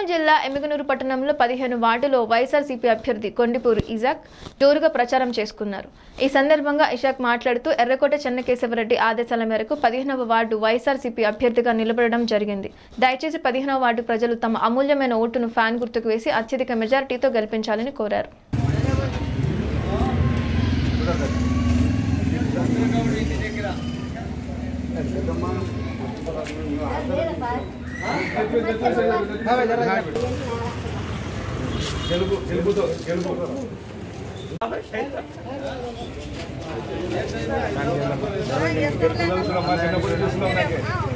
కర్నూలు జిల్లా ఎమ్మిగనూరు పట్టణంలో పదిహేను వార్డులో వైఎస్ఆర్సీపీ అభ్యర్థి కొండిపూరి ఇజాక్ జోరుగా ప్రచారం చేసుకున్నారు ఈ సందర్భంగా ఇషాక్ మాట్లాడుతూ ఎర్రకోట చెన్నకేశవరెడ్డి ఆదేశాల మేరకు పదిహేనవ వార్డు వైఎస్ఆర్సీపీ అభ్యర్థిగా నిలబడడం జరిగింది దయచేసి పదిహేనవ వార్డు ప్రజలు తమ అమూల్యమైన ఓటును ఫ్యాన్ గుర్తుకు వేసి అత్యధిక మెజారిటీతో గెలిపించాలని కోరారు గెలుపు గెలుపుతో గెలుపు మా చిన్నప్పుడు చూస్తున్నాం నాకే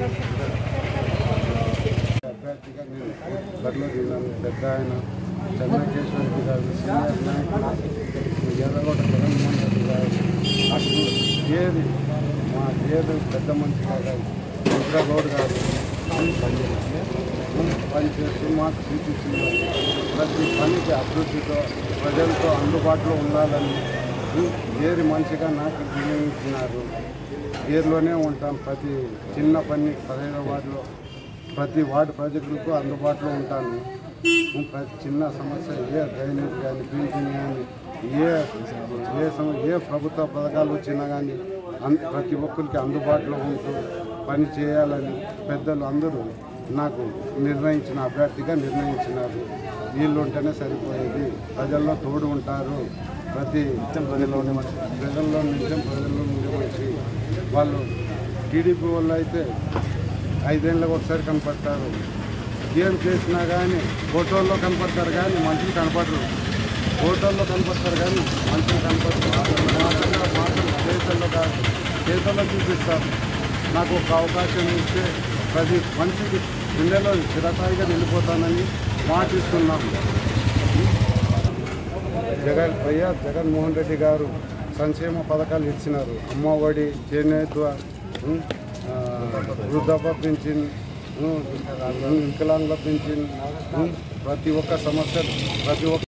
అభ్యర్థిగా నేను బరిలో దిగాను పెద్ద ఆయన చంద్రకేశ్వరరెడ్డి గారు సీనియర్ నాయకులు ఎర్రగొండ జగన్మోహన్ రెడ్డి గారు అటు ఏది మా ఏది పెద్ద మనిషి గారు రుద్రగౌడ్ గారు పనిచేస్తూ మాకు సూచించినారు ప్రతి పనికి అభివృద్ధితో ప్రజలతో అందుబాటులో ఉండాలని ఏది మంచిగా నాకు నిర్ణయించినారు ఏరిలోనే ఉంటాం ప్రతి చిన్న పని పదహైదు వార్డులో ప్రతి వార్డు ప్రజలకు అందుబాటులో ఉంటాను ప్రతి చిన్న సమస్య ఏ డ్రైనేజ్ కానీ పింఛన్ కానీ ఏ ఏ సమ ఏ ప్రభుత్వ పథకాలు వచ్చినా కానీ అన్ ప్రతి ఒక్కరికి అందుబాటులో ఉంటూ పని చేయాలని పెద్దలు అందరూ నాకు నిర్ణయించిన అభ్యర్థిగా నిర్ణయించినారు వీళ్ళు ఉంటేనే సరిపోయేది ప్రజల్లో తోడు ఉంటారు ప్రతి ప్రజల్లో ప్రజల్లో నిత్యం ప్రజల్లో ఉండే మనిషి వాళ్ళు టీడీపీ వాళ్ళు అయితే ఐదేళ్ళకి ఒకసారి కనపడతారు ఏం చేసినా కానీ ఫోటోల్లో కనపడతారు కానీ మనుషులు కనపడరు ఫోటోల్లో కనపడతారు కానీ మనుషులు కనపడరు మాటల్లో మాటలు చేతుల్లో కాదు చేతుల్లో చూపిస్తారు నాకు ఒక అవకాశం ఇస్తే ప్రతి మనిషికి గుండెలో చిరస్థాయిగా నిండిపోతానని మాటిస్తున్నాను జగన్ వైఎస్ జగన్మోహన్ రెడ్డి గారు సంక్షేమ పథకాలు ఇచ్చినారు అమ్మఒడి చేనేత ఉం, ఆ, వృద్ధాప్య పింఛన్ ఉం, వికలాంగుల పింఛన్ ఉం, ప్రతి ఒక్క సమస్య ప్రతి ఒక్క